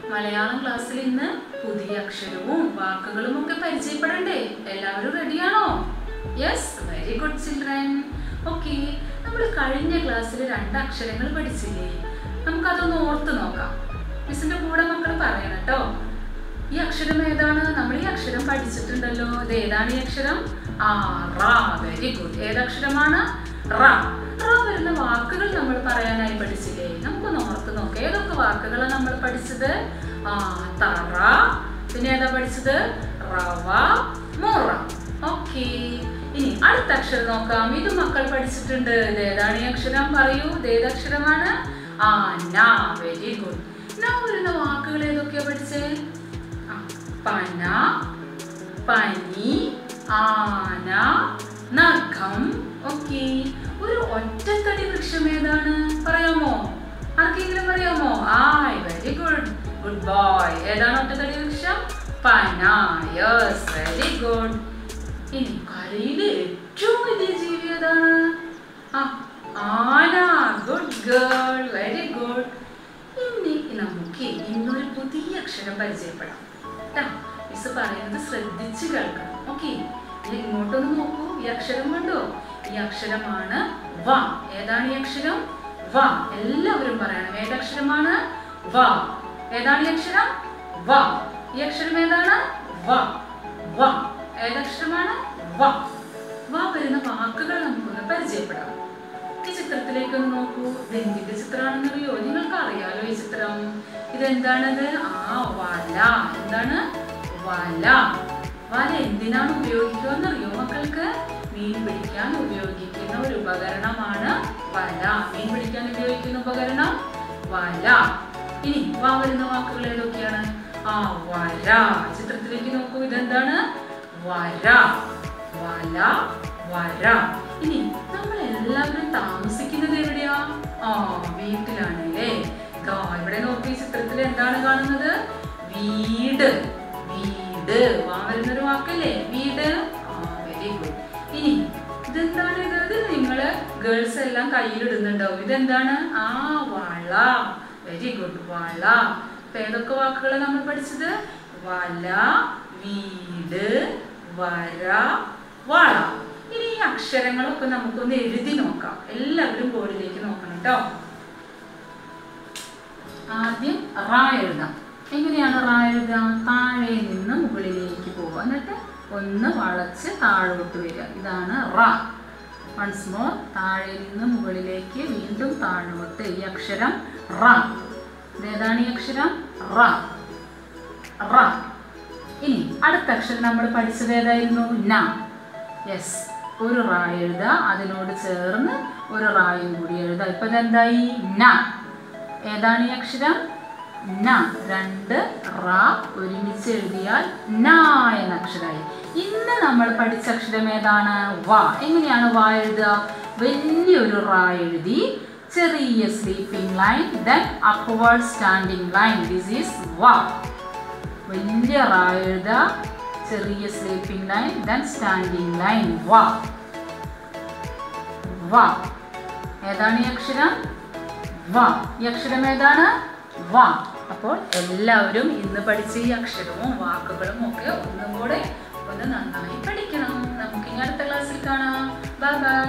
മലയാളം ക്ലാസ്സിൽ ഇന്ന് പുതിയ അക്ഷരവും വാക്കുകളും ഒക്കെ പരിചയപ്പെടണ്ടേ എല്ലാവരും റെഡിയാണോ yes very good children okay നമ്മൾ കഴിഞ്ഞ ക്ലാസ്സിൽ രണ്ട് അക്ഷരങ്ങൾ പഠിച്ചില്ലേ നമുക്കതൊന്ന് ഓർത്ത് നോക്കാം മിസ്സിന്റെ കൂടെ മക്കൾ പറയണം കേട്ടോ ഈ അക്ഷരം ഏതാണ് നമ്മൾ ഈ അക്ഷരം പഠിച്ചിട്ടുണ്ടല്ലോ ഇത് ഏതാണ് ഈ അക്ഷരം ആ റ വെരി ഗുഡ് ഏതക്ഷരമാണ് റ റ വരുന്ന വാക്കുകൾ നമ്മൾ പറയാനായി പഠിച്ചില്ലേ നമുക്കൊന്ന് ഓർത്ത് നോക്കാം ഏതൊക്കെ വാക്കുകളാണ് നമ്മൾ പഠിച്ചത് ആ തറ പിന്നെ ഏതാ പഠിച്ചത് റവ മുറ ഓക്കെ ഇനി അടുത്ത അക്ഷരം നോക്കാം ഇത് മക്കൾ പഠിച്ചിട്ടുണ്ട് ഇത് ഏതാണ് ഈ അക്ഷരം പറയൂ ഇത് ഏതക്ഷരമാണ് ആ ന വെരി ഗുഡ് ന വരുന്ന വാക്കുകൾ ഏതൊക്കെയാ പഠിച്ചേ ആ, പന പനി ആന നഖം ഓക്കെ ഒരു ഒറ്റത്തടി വൃക്ഷം ഏതാണ് പറയാമോ ആർക്കെങ്കിലും പറയാമോ ആയ് വെരി ഗുഡ് ഗുഡ് ബോയ് ഏതാണ് ഒറ്റത്തടി വൃക്ഷം പന യെസ് വെരി ഗുഡ് ഇനി കരയിലെ ഏറ്റവും വലിയ ജീവി ഏതാണ് ആ ആന ഗുഡ് ഗേൾ വെരി ഗുഡ് ഇനി നമുക്ക് ഇന്നൊരു പുതിയ അക്ഷരം പരിചയപ്പെടാം ട്ടാ. മിസ് പറയുന്നത് ശ്രദ്ധിച്ച് കേൾക്കണം ഓക്കെ ഇങ്ങോട്ടൊന്ന് നോക്കൂ ഈ അക്ഷരം കണ്ടോ ഈ അക്ഷരമാണ് വ ഏതാണ് ഈ അക്ഷരം വ എല്ലാവരും പറയണം ഏതക്ഷരമാണ് വ ഏതാണ് ഈ അക്ഷരം വ ഈ അക്ഷരം ഏതാണ് വ വ ഏതക്ഷരമാണ് വ വ വരുന്ന വാക്കുകൾ നമുക്കൊന്ന് പരിചയപ്പെടാം ഈ ചിത്രത്തിലേക്ക് ഒന്ന് നോക്കൂ ഇത് എന്തിന്റെ ചിത്രമാണെന്ന് അറിയോ നിങ്ങൾക്ക് അറിയാലോ ഈ ചിത്രം ഇതെന്താണത് ആ വല എന്താണ് വല വല എന്തിനാണ് ഉപയോഗിക്കുക എന്നറിയോ മക്കൾക്ക് മീൻ പിടിക്കാൻ ഉപയോഗിക്കുന്ന ഒരു ഉപകരണമാണ് വല മീൻ പിടിക്കാൻ ഉപയോഗിക്കുന്ന ഉപകരണം വല ഇനി വാ വരുന്ന വാക്കുകൾ ഏതൊക്കെയാണ് ആ വര ചിത്രത്തിലേക്ക് നോക്കൂ ഇതെന്താണ് വര വല വര ഇനി നമ്മൾ എല്ലാവരും താമസിക്കുന്നത് എവിടെയാ ആ വീട്ടിലാണ് അല്ലേ ദാ ഇവിടെ നോക്കി ഈ ചിത്രത്തിൽ എന്താണ് കാണുന്നത് വീട് വീട് വാ വരുന്നൊരു വാക്കല്ലേ വീട് ആ വെരി ഗുഡ് ഇനി ഇതെന്താണ് ഇത് ഇത് നിങ്ങള് ഗേൾസ് എല്ലാം കയ്യിലിടുന്നുണ്ടാവും ഇതെന്താണ് ആ വള വെരി ഗുഡ് വള അപ്പൊ ഏതൊക്കെ വാക്കുകളാണ് നമ്മൾ പഠിച്ചത് വല വീട് വര വള ഇനി ഈ അക്ഷരങ്ങളൊക്കെ നമുക്കൊന്ന് എഴുതി നോക്കാം എല്ലാവരും ബോർഡിലേക്ക് നോക്കണം കേട്ടോ ആദ്യം റ എഴുതാം എങ്ങനെയാണ് റ എഴുതാം താഴെ നിന്ന് മുകളിലേക്ക് പോവുക എന്നിട്ട് ഒന്ന് വളച്ച് താഴോട്ട് വരിക ഇതാണ് റ വൺസ് മോർ താഴെ നിന്ന് മുകളിലേക്ക് വീണ്ടും താഴോട്ട് ഈ അക്ഷരം റ ഇതേതാണ് ഈ അക്ഷരം റ റ ഇനി അടുത്ത അക്ഷരം നമ്മൾ പഠിച്ചത് ഏതായിരുന്നു ന യെസ് ഒരു റാ എഴുതുക അതിനോട് ചേർന്ന് ഒരു റായും കൂടി എഴുതുക ഇപ്പൊ ഇതെന്തായി ന ഏതാണ് ഈ അക്ഷരം ന രണ്ട് റാ ഒരുമിച്ച് എഴുതിയാൽ ന എന്ന അക്ഷരമായി ഇന്ന് നമ്മൾ പഠിച്ച അക്ഷരം ഏതാണ് വ എങ്ങനെയാണ് വ എഴുതുക വലിയൊരു റാ എഴുതി ചെറിയ sleeping line then upward standing line this is വ വലിയ റാ എഴുതുക ചെറിയ sleeping line then standing line വ വ ഏതാണ് ഈ അക്ഷരം വ ഈ അക്ഷരം ഏതാണ് വ അപ്പോൾ എല്ലാവരും ഇന്ന് പഠിച്ച ഈ അക്ഷരവും വാക്കുകളും ഒക്കെ ഒന്നും കൂടെ ഒന്ന് നന്നായി പഠിക്കണം നമുക്ക് ഇനി അടുത്ത ക്ലാസ്സിൽ കാണാം ബൈ ബൈ